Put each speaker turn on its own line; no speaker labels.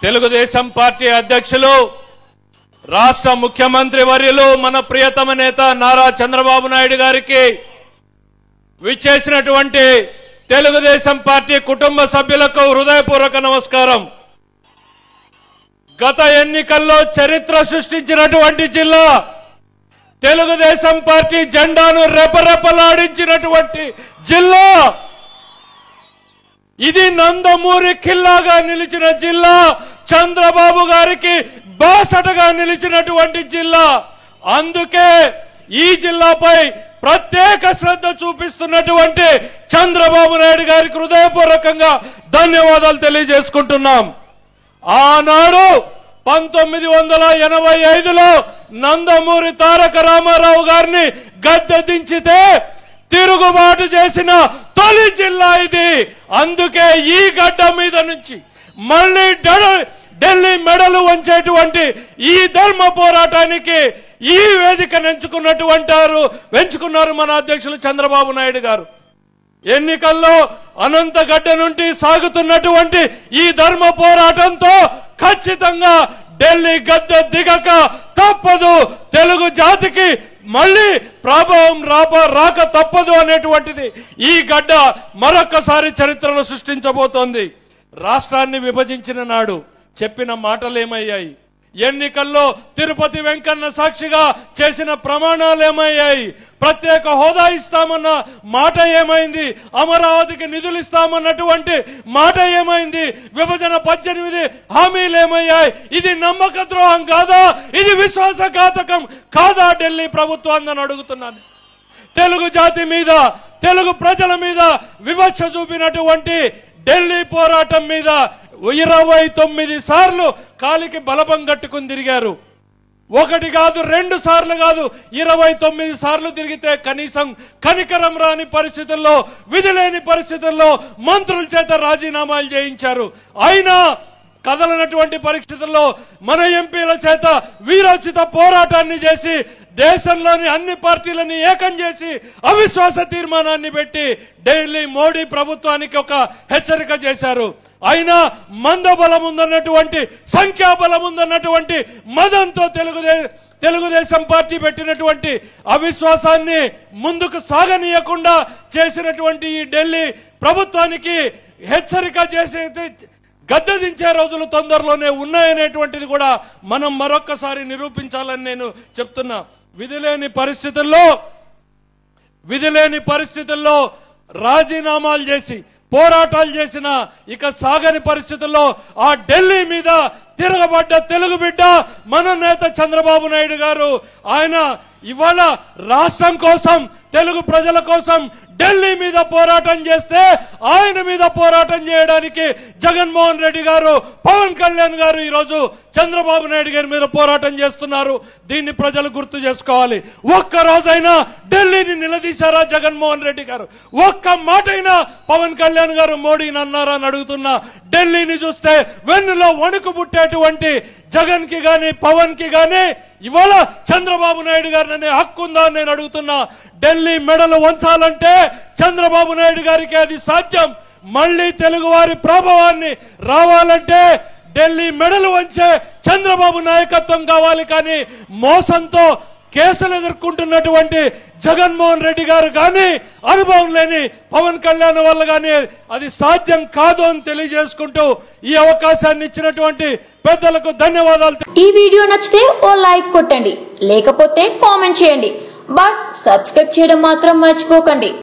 Telugu Desam party అధ్యక్షులు రాష్ట్ర ముఖ్యమంత్రి వర్యులు మన ప్రియతమ నేత నారా చంద్రబాబు నాయుడు గారికి విచ్చేసినటువంటి తెలుగుదేశం పార్టీ కుటుంబ సభ్యులకు హృదయపూర్వక నమస్కారం గత ఎన్నికల్లో చరిత్ర సృష్టించినటువంటి జిల్లా తెలుగుదేశం పార్టీ జెండాను రెపరెపలాడించినటువంటి జిల్లా ఇది నందమూరి ఖిల్లాగా నిలిచిన జిల్లా చంద్రబాబు గారికి బాసటగా నిలిచినటువంటి జిల్లా అందుకే ఈ జిల్లాపై ప్రత్యేక శ్రద్ధ చూపిస్తున్నటువంటి చంద్రబాబు నాయుడు గారికి హృదయపూర్వకంగా ధన్యవాదాలు తెలియజేసుకుంటున్నాం ఆనాడు పంతొమ్మిది వందల ఎనభై ఐదులో నందమూరి తారక రామారావు గారిని గద్దె దించితే తిరుగుబాటు చేసిన తొలి జిల్లా ఇది అందుకే ఈ గడ్డ మీద నుంచి మళ్ళీ డెడ- ఢిల్లీ మెడలు వంచేటువంటి ఈ ధర్మ పోరాటానికి ఈ వేదికను ఎంచుకున్నటువంటి వారు ఎంచుకున్నారు మన అధ్యక్షులు చంద్రబాబు నాయుడు గారు ఎన్నికల్లో అనంత గడ్డ నుండి సాగుతున్నటువంటి ఈ ధర్మ పోరాటంతో ఖచ్చితంగా ఢిల్లీ గద్దె దిగక తప్పదు తెలుగు జాతికి మళ్ళీ ప్రభావం రాప రాక తప్పదు అనేటువంటిది ఈ గడ్డ మరొక్కసారి చరిత్రలో సృష్టించబోతోంది రాష్ట్రాన్ని విభజించిన నాడు చెప్పిన మాటలేమయ్యాయి ఎన్నికల్లో తిరుపతి వెంకన్న సాక్షిగా చేసిన ప్రమాణాలు ఏమయ్యాయి ప్రత్యేక హోదా ఇస్తామన్న మాట ఏమైంది అమరావతికి నిధులు ఇస్తామన్నటువంటి మాట ఏమైంది విభజన పద్దెనిమిది హామీలు ఏమయ్యాయి ఇది నమ్మక ద్రోహం కాదా ఇది విశ్వాసఘాతకం కాదా ఢిల్లీ ప్రభుత్వాన్ని అడుగుతున్నాను తెలుగు జాతి మీద తెలుగు ప్రజల మీద వివక్ష చూపినటువంటి ఢిల్లీ పోరాటం మీద ఇరవై తొమ్మిది సార్లు కాలికి బలపం కట్టుకుని తిరిగారు ఒకటి కాదు రెండు సార్లు కాదు ఇరవై తొమ్మిది సార్లు తిరిగితే కనీసం కనికరం రాని పరిస్థితుల్లో విధి లేని పరిస్థితుల్లో మంత్రుల చేత రాజీనామాలు చేయించారు అయినా కదలనటువంటి పరిస్థితుల్లో మన ఎంపీల చేత వీరోచిత పోరాటాన్ని చేసి దేశంలోని అన్ని పార్టీలని ఏకం చేసి అవిశ్వాస తీర్మానాన్ని పెట్టి ఢిల్లీ మోడీ ప్రభుత్వానికి ఒక హెచ్చరిక చేశారు అయినా మందబలం ఉందన్నటువంటి సంఖ్యాబలం ఉందన్నటువంటి మదంతో తెలుగుదే తెలుగుదేశం పార్టీ పెట్టినటువంటి అవిశ్వాసాన్ని ముందుకు సాగనీయకుండా చేసినటువంటి ఈ ఢిల్లీ ప్రభుత్వానికి హెచ్చరిక చేసే గద్దె దించే రోజులు తొందరలోనే ఉన్నాయనేటువంటిది కూడా మనం మరొక్కసారి నిరూపించాలని నేను చెప్తున్నా విధిలేని పరిస్థితుల్లో విధిలేని పరిస్థితుల్లో రాజీనామాలు చేసి పోరాటాలు చేసిన ఇక సాగని పరిస్థితుల్లో ఆ ఢిల్లీ మీద తిరగబడ్డ తెలుగు బిడ్డ మన నేత చంద్రబాబు నాయుడు గారు ఆయన ఇవాళ రాష్ట్రం కోసం తెలుగు ప్రజల కోసం ఢిల్లీ మీద పోరాటం చేస్తే ఆయన మీద పోరాటం చేయడానికి జగన్మోహన్ రెడ్డి గారు పవన్ కళ్యాణ్ గారు ఈరోజు చంద్రబాబు నాయుడు గారి మీద పోరాటం చేస్తున్నారు దీన్ని ప్రజలు గుర్తు చేసుకోవాలి ఒక్క రోజైనా ఢిల్లీని నిలదీశారా జగన్మోహన్ రెడ్డి గారు ఒక్క మాటైనా పవన్ కళ్యాణ్ గారు మోడీని అన్నారా అని అడుగుతున్నా ఢిల్లీని చూస్తే వెన్నులో వణుకు పుట్టేటువంటి జగన్ కి గాని పవన్ కి గాని ఇవాళ చంద్రబాబు నాయుడు గారిని అనే హక్కు ఉందా అని నేను అడుగుతున్నా ఢిల్లీ మెడలు వంచాలంటే చంద్రబాబు నాయుడు గారికి అది సాధ్యం మళ్ళీ తెలుగు వారి ప్రభావాన్ని రావాలంటే ఢిల్లీ మెడలు వంచే చంద్రబాబు నాయకత్వం కావాలి కానీ మోసంతో కేసులు ఎదుర్కొంటున్నటువంటి జగన్మోహన్ రెడ్డి గారు కానీ అనుభవం లేని పవన్ కళ్యాణ్ వల్ల కానీ అది సాధ్యం కాదు అని తెలియజేసుకుంటూ ఈ అవకాశాన్ని ఇచ్చినటువంటి పెద్దలకు ధన్యవాదాలు
ఈ వీడియో నచ్చితే ఓ లైక్ కొట్టండి లేకపోతే కామెంట్ చేయండి బట్ సబ్స్క్రైబ్ చేయడం మాత్రం మర్చిపోకండి